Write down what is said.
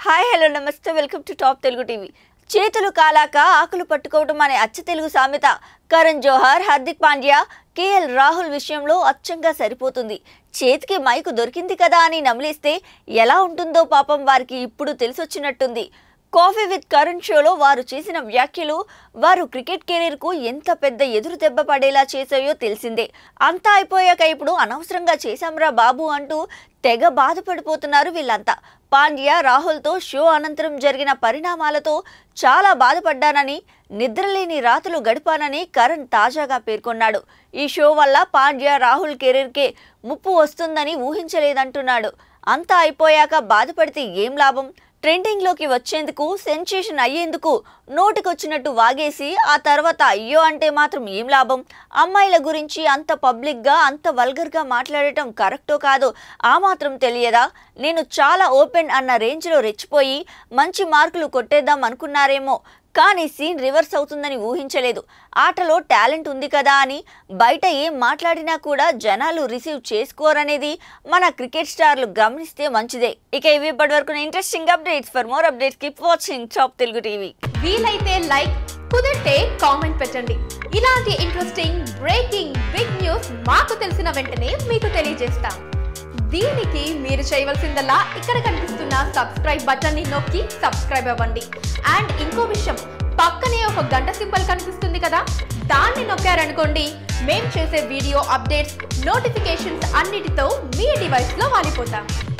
hi hello నమస్తే welcome to top Telugu TV చేతులు కాలాక ఆకులు పట్టుకోవడం అనే అచ్చ తెలుగు సామెత కరణ్ జోహార్ హార్దిక్ పాండ్యా కేఎల్ రాహుల్ విషయంలో అచ్చంగా సరిపోతుంది చేతికి మైకు దొరికింది కదా అని నమిలిస్తే ఎలా ఉంటుందో పాపం వారికి ఇప్పుడు తెలిసొచ్చినట్టుంది కాఫీ విత్ కరణ్ షోలో వారు చేసిన వ్యాఖ్యలు వారు క్రికెట్ కెరీర్కు ఎంత పెద్ద ఎదురు దెబ్బ పడేలా చేశాయో తెలిసిందే అంతా అయిపోయాక ఇప్పుడు అనవసరంగా చేశాంరా బాబు అంటూ తెగ బాధపడిపోతున్నారు వీళ్ళంతా పాండ్యా రాహుల్తో షో అనంతరం జరిగిన పరిణామాలతో చాలా బాధపడ్డానని నిద్రలేని రాత్రులు గడిపానని కరణ్ తాజాగా పేర్కొన్నాడు ఈ షో వల్ల పాండ్యా రాహుల్ కెరీర్కే ముప్పు వస్తుందని ఊహించలేదంటున్నాడు అంతా అయిపోయాక బాధపడితే ఏం లాభం ట్రెండింగ్లోకి వచ్చేందుకు సెన్సేషన్ అయ్యేందుకు నోటికొచ్చినట్టు వాగేసి ఆ తర్వాత అయ్యో అంటే మాత్రం ఏం లాభం అమ్మాయిల గురించి అంత పబ్లిక్గా అంత వల్గర్గా మాట్లాడటం కరెక్టో కాదో ఆ మాత్రం తెలియదా నేను చాలా ఓపెన్ అన్న రేంజ్లో రెచ్చిపోయి మంచి మార్కులు కొట్టేద్దాం అనుకున్నారేమో కానీ సీన్ రివర్స్ అవుతుందని ఊహించలేదు ఆటలో టాలెంట్ ఉంది కదా అని బయట ఏం మాట్లాడినా కూడా జనాలు రిసీవ్ చేసుకోరనేది మన క్రికెట్ స్టార్లు గమనిస్తే మంచిదే ఇక ఇవి ఇప్పటి వరకు interesting updates for more updates keep watching top Telugu TV వీలైతే లైక్ కుదిరితే కామెంట్ పెట్టండి ఇలాంటి ఇంట్రెస్టింగ్ బ్రేకింగ్ బిగ్ న్యూస్ మాకు తెలిసిన వెంటనే మీకు తెలియజేస్తాం దీనికి మీరు చేయవలసిందల్లా ఇక్కడ కనిపిస్తున్న సబ్స్క్రైబ్ బటన్ ని నొక్కి సబ్స్క్రైబ్ అవ్వండి అండ్ ఇంకో విషయం పక్కనే ఒక గంట సింబల్ కనిపిస్తుంది కదా దాన్ని నొక్కారనుకోండి మేం చేసే వీడియో అప్డేట్స్ నోటిఫికేషన్స్ అన్నిటితో మీ డివైస్ లో వాలిపోతాం